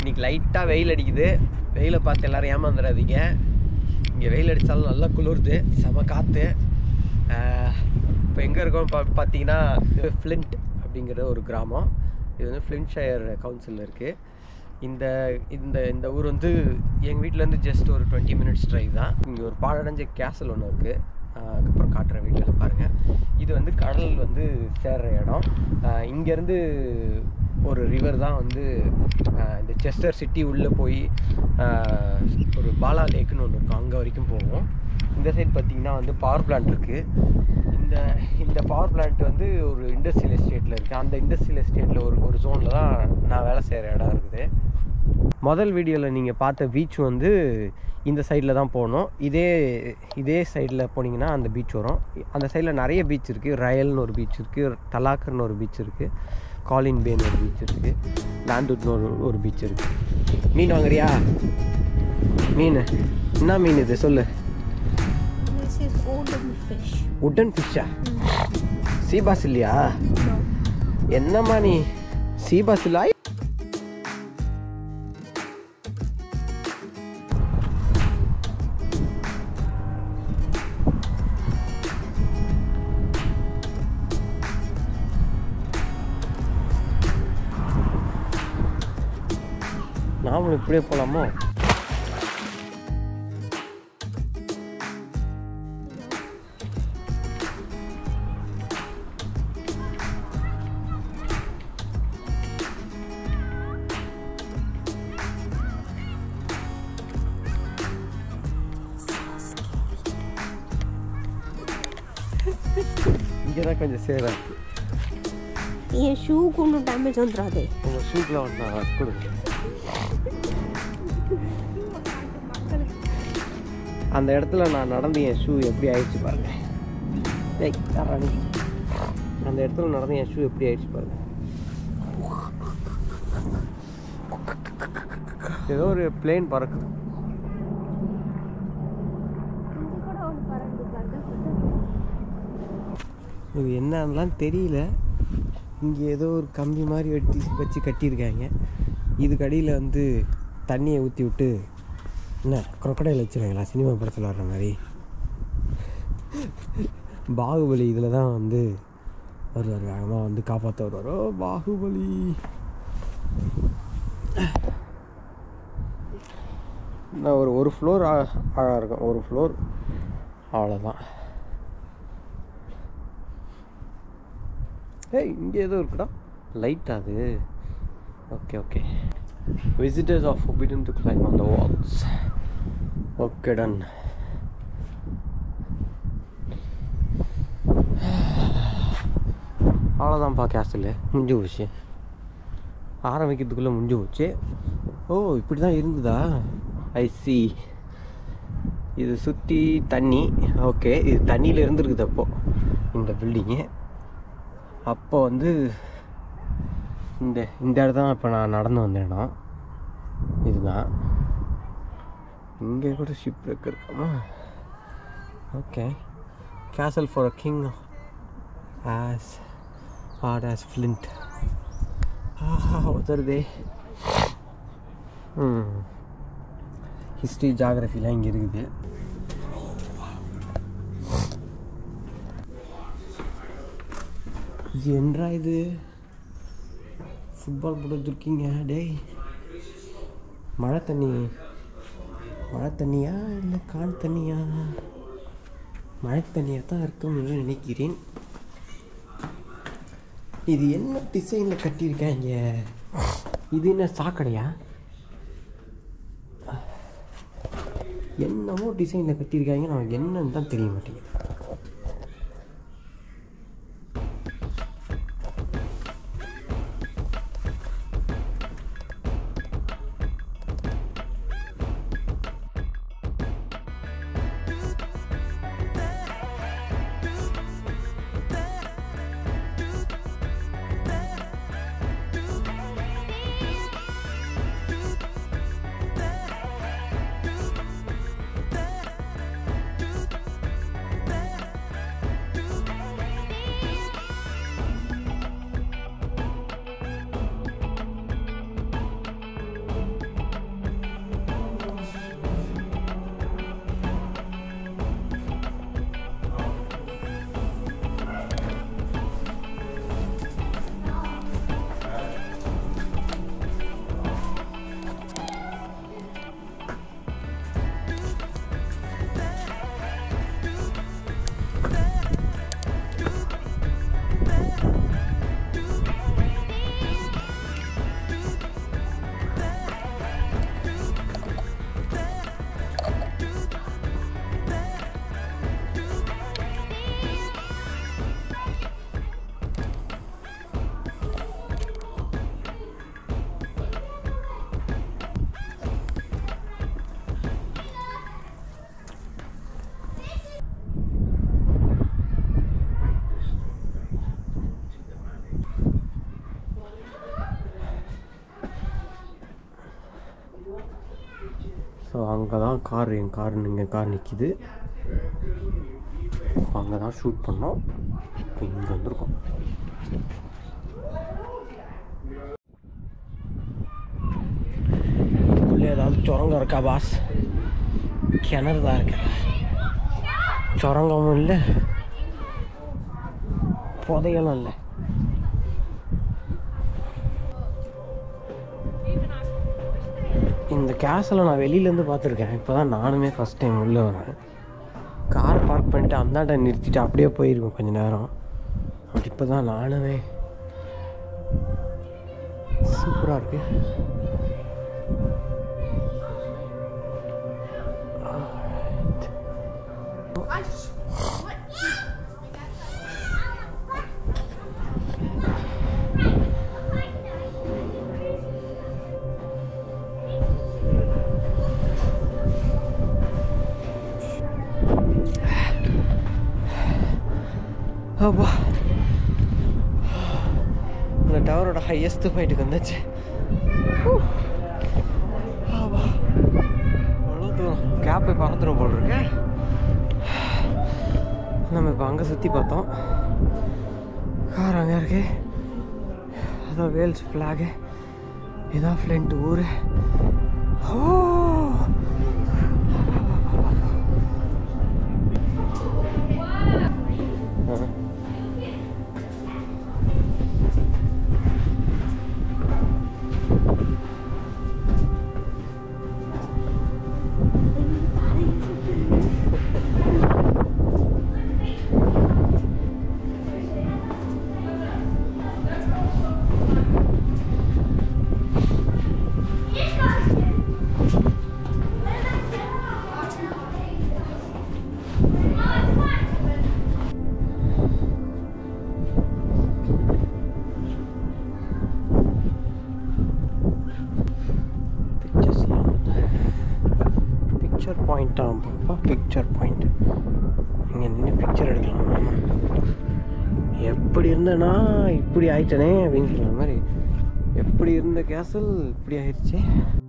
இன்னைக்கு லைட்டாக வெயில் அடிக்குது வெயிலை பார்த்து எல்லாரும் ஏமாந்துடாதீங்க இங்கே வெயில் அடித்தாலும் நல்லா குளிருது செம காற்று இப்போ எங்கே இருக்கோம் பா பார்த்தீங்கன்னா ஃப்ளிண்ட் அப்படிங்கிற ஒரு கிராமம் இது வந்து ஃப்ளிண்ட் ஷயர் கவுன்சிலில் இருக்குது இந்த இந்த இந்த ஊர் வந்து எங்கள் வீட்டிலேருந்து ஜஸ்ட் ஒரு டுவெண்ட்டி மினிட்ஸ் ட்ரைவ் தான் இங்கே ஒரு பாழடைஞ்ச கேசல் ஒன்று இருக்குது அதுக்கப்புறம் காட்டுற வீடியோவில் பாருங்கள் இது வந்து கடல் வந்து சேர்ற இடம் ஆஹ் இங்கேருந்து ஒரு ரிவர் தான் வந்து ஆஹ் இந்த செஸ்டர் சிட்டி உள்ளே போய் ஆஹ் ஒரு பாலா லேக்குன்னு ஒன்று இருக்கும் அங்கே வரைக்கும் போவோம் இந்த சைடு பார்த்தீங்கன்னா வந்து பவர் பிளான்ட் இருக்குது இந்த இந்த பவர் பிளான்ட் வந்து ஒரு இண்டஸ்ட்ரியல் எஸ்டேட்டில் இருக்குது அந்த இண்டஸ்ட்ரியல் எஸ்டேட்டில் ஒரு ஒரு ஜோனில் தான் நான் வேலை செய்கிற இடம் இருக்குது முதல் வீடியோவில் நீங்கள் பார்த்த பீச் வந்து இந்த சைடில் தான் போகணும் இதே இதே சைடில் போனீங்கன்னா அந்த பீச் வரும் அந்த சைடில் நிறைய பீச் இருக்குது ரயல்னு ஒரு பீச் இருக்குது தலாக்கர்னு ஒரு பீச் இருக்குது காலின் பேன்னு ஒரு பீச் இருக்குது லாண்டுட்னு ஒரு ஒரு பீச் இருக்குது மீன் வாங்குறியா மீன் என்ன மீன் இது சொல்லு This is golden fish. Wooden ஃபிஷ்ஷா சீபாஸ் இல்லையா No. என்னம்மா நீ சீபாஸ் இல்லா நாமளும் இப்படியே போகலாமோ இங்கே தான் கொஞ்சம் சேரா இருக்கு என் ஷூக்கு ஒன்றும் டேமேஜ் வந்துடாது உங்கள் ஷூட்டில் வந்து நான் கொடுங்க அந்த இடத்துல நான் நடந்து என் ஷூ எப்படி ஆயிடுச்சு பாருங்க டேய், யார்றா நீ? அந்த இடத்துல நடந்து என் ஷூ எப்படி ஆயிடுச்சு பாருங்க ஏதோ ஒரு பிளேன் பறக்குது இது என்னன்னெலாம் தெரியல இங்கே ஏதோ ஒரு கம்பி மாதிரி வெட்டி வச்சு கட்டியிருக்காங்க இதுக்கு அடியில் வந்து தண்ணியை ஊற்றி விட்டு என்ன crocodile வச்சுருவாங்களா சினிமா படத்தில் வர்ற மாதிரி பாகுபலி இதில் தான் வந்து வருவார் வேகமாக வந்து காப்பாற்ற வருவார் ஓ பாகுபலி நான் ஒரு ஒரு ஃப்ளோர் ஆழம் இருக்கும் ஒரு ஃப்ளோர் அவ்வளோதான் ஏய் இங்கே ஏதோ இருக்குடா லைட் அது okay okay visitors of forbidden to climb on the walls okay done அவ்வளோதான்ப்பா கேஸ்டில் முடிஞ்சு போச்சு ஆரம்பிக்கிறதுக்குள்ளே முடிஞ்சு போச்சு ஓ இப்படி தான் இருந்ததா ஐ சி இது சுற்றி தண்ணி ஓகே இது தண்ணியில் இருந்துருக்குது அப்போ இந்த பில்டிங்கு அப்போ வந்து இந்த இந்த இடம் தான் இப்போ நான் நடந்து வந்த இடம் இதுதான் இங்கே கூட ஷிப் பிரேக் இருக்காமா okay castle for a king as hard as flint ஆஹா உதருதே ம் ஹிஸ்ட்ரி ஜாகிரஃபிலாம் இங்கே இருக்குது இது என்னடா இது ஃபுட்பால் போட்டு வச்சுருக்கீங்க டேய் மழை தண்ணி மழை தண்ணியா இல்லை கான் தண்ணியா மழை தண்ணியாக தான் இருக்கும் என்று நினைக்கிறேன் இது என்ன டிசைனில் கட்டியிருக்காங்க இது என்ன சாக்கடையா என்னமோ டிசைனில் கட்டியிருக்காங்க நமக்கு என்னன்னு தான் தெரிய மாட்டேங்குது ஸோ அங்கே தான் கார் என் கார் இங்கே கார் நிற்கிது அங்கே தான் ஷூட் பண்ணோம் இப்போ இங்கே வந்திருக்கோம் இதுக்குள்ளே ஏதாவது சுரங்கம் இருக்கா பாஸ் கிணறு தான் இருக்கா சுரங்கமும் இல்லை புதையலும் இல்லை இந்த கேஸில் நான் வெளியிலேருந்து பார்த்துருக்கேன் இப்போ தான் நானுமே ஃபஸ்ட் டைம் உள்ளே வரேன் கார் பார்க் பண்ணிட்டு அந்தாண்ட நிறுத்திட்டு அப்படியே போயிருக்கோம் கொஞ்ச நேரம் அப்படி இப்போ தான் நானுமே சூப்பராக இருக்கு அப்பா இந்த டவரோட ஹையஸ்ட் பாயிண்ட்டுக்கு வந்தாச்சு ஆபா அவ்வளோ தூரம் கேப்பை பறந்துடும் போல் இருக்கு நம்ம இப்போ அங்கே சுற்றி பார்த்தோம் கார் அங்கே இருக்கு அதான் வேல்ஸ் ஃப்ளாகு இதான் ஃப்ளண்ட் ஊர் ஓ ஆ பிக்சர்ஸ்லாம் பிக்சர் பாயிண்ட் ஆகும்ப்பா பிக்சர் பாயிண்ட் இங்கே நின்று பிக்சர் எடுக்கலாம் நம்ம எப்படி இருந்தேன்னா இப்படி ஆயிட்டனே அப்படின்னு சொல்கிற மாதிரி எப்படி இருந்த கேசல் இப்படி ஆயிடுச்சு